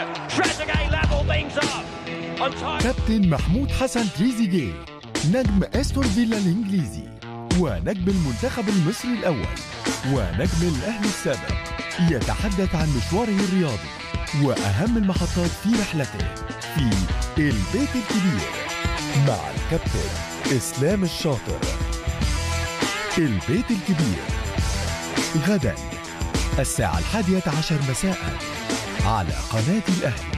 Trezeguet level things up. On time. كابتن محمود حسن تريزيجيه نجم استون فيلا الانجليزي ونجم المنتخب المصري الاول ونجم الاهلي السابق يتحدث عن مشواره الرياضي واهم المحطات في رحلته في البيت الكبير مع الكابتن اسلام الشاطر البيت الكبير غدا الساعة الحادية عشر مساء على قناة الأهلي